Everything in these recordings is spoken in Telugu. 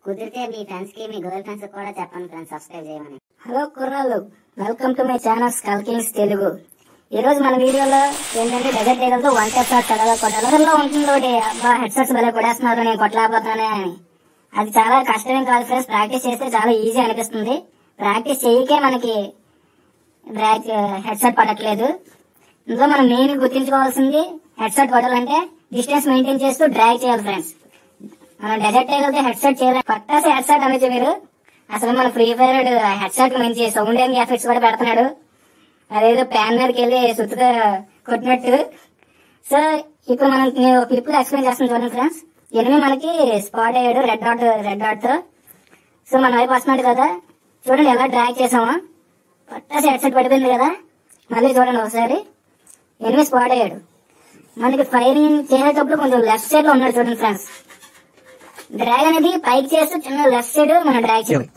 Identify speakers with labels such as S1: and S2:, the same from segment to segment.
S1: కుదిరితే మీ ఫ్రెండ్స్ కి మీ గర్ల్ ఫ్రెండ్స్ కూడా చెప్పండి ఫ్రెండ్స్ సబ్స్క్రైబ్ చేయమని
S2: హలో కుర్రాళ్ళు welcome to my channel Skull Kings Telugu ఈ రోజు మన వీడియోలో ఏంటంటే డెజర్ట్ ఏగలతో వన్ టెప్ షాట్ ఎలా కొట్టాలి అసలు ఉంటుంది ఒకటి అబ్బా హెడ్ షాట్స్ భలే కొడేస్తున్నారు నేను కొట్టలేకపోతున్నానే అని అది చాలా కష్టమేం కాదు ఫ్రెండ్స్ ప్రాక్టీస్ చేస్తే చాలా ఈజీ అనిపిస్తుంది ప్రాక్టీస్ చేయకే మనకి హెడ్ షాట్ పడట్లేదు ఇందులో మనం మెయిన్ గుర్తించుకోవాల్సింది హెడ్ షాట్ కొట్టాలంటే డిస్టెన్స్ మెయింటైన్ చేస్తూ డ్రాగ్ చేయాలి ఫ్రెండ్స్ మనం డెజర్ట్ వెళ్తే హెడ్ సెట్ చేయాలి పట్టాసి హెడ్ సెట్ అనొచ్చు మీరు అసలు మన ఫ్రీ ఫైర్ హెడ్ సెట్ మంచి సౌండ్ అండ్ ఎఫెక్ట్స్ కూడా పెడుతున్నాడు అదేదో ప్యాన్ మీదకి వెళ్ళి సుత్తుతో కొట్టినట్టు సో ఇప్పుడు మనం నేను ఒక క్లిప్ ఎక్స్ప్లెయిన్ చేస్తాను చూడండి ఫ్రెండ్స్ ఎనిమిది మనకి స్పాట్ అయ్యాడు రెడ్ డాట్ రెడ్ డాట్ తో సో మన వైపు వస్తున్నాడు కదా చూడండి ఎలా డ్రాగ్ చేసాము పట్టాసి హెడ్ సెట్ పడిపోయింది కదా మళ్ళీ చూడండి ఒకసారి ఎనిమిది స్పాట్ అయ్యాడు మనకి ఫైరింగ్ చేసేటప్పుడు కొంచెం లెఫ్ట్ సైడ్ లో ఉన్నాడు చూడండి ఫ్రెండ్స్ డ్రాగ్ అనేది పైకి చేస్తూ చిన్న లెఫ్ట్ సైడ్ మనం డ్రాగ్ చేయాలి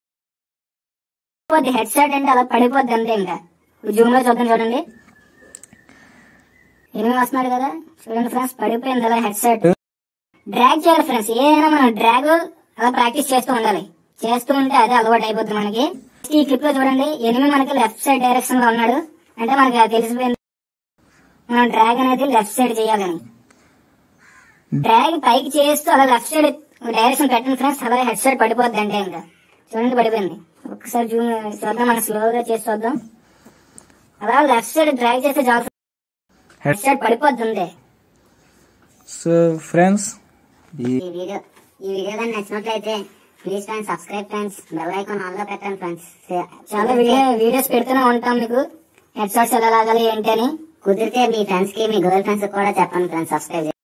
S2: హెడ్ సెట్ అంటే అలా పడిపోద్ది అంతే ఇంకా జూమ్ లో చూద్దాం చూడండి ఎనిమిది వస్తున్నాడు కదా చూడండి ఫ్రెండ్స్ పడిపోయింది అలా హెడ్ సెట్ డ్రాగ్ చేయాలి ఫ్రెండ్స్ ఏదైనా మనం డ్రాగ్ అలా ప్రాక్టీస్ చేస్తూ ఉండాలి చేస్తూ ఉంటే అదే అలవాటు అయిపోద్ది మనకి ఈ క్లిప్ లో చూడండి ఎనిమిది మనకి లెఫ్ట్ సైడ్ డైరెక్షన్ లో ఉన్నాడు అంటే మనకి అది తెలిసిపోయింది మనం డ్రాగ్ అనేది లెఫ్ట్ సైడ్ చేయాలని డ్రాగ్ పైకి చేస్తూ అలా లెఫ్ట్ సైడ్ డైరెక్షన్ పెట్టండి ఫ్రెండ్స్ అలా హెడ్ సైడ్ పడిపోద్ది అంటే ఇంకా చూడండి పడిపోయింది ఒక్కసారి జూమ్ చూద్దాం మనం స్లోగా చేసి చూద్దాం అలా లెఫ్ట్ సైడ్ డ్రాగ్ చేస్తే చాలు హెడ్ సైడ్ పడిపోద్ది అంతే
S3: సో ఫ్రెండ్స్ ఈ
S1: ఈ వీడియో ఈ వీడియో కానీ నచ్చినట్లయితే please friends subscribe friends bell icon on లో పెట్టండి ఫ్రెండ్స్
S2: చాలా వీడియో వీడియోస్ పెడుతూనే ఉంటాం మీకు హెడ్ షాట్స్ ఎలా లాగాలి ఏంటి అని
S1: కుదిరితే మీ ఫ్రెండ్స్ కి మీ గర్ల్ ఫ్రెండ్స్ కూడా చెప్పండి ఫ్రెండ్స్ సబ్స్క్రైబ్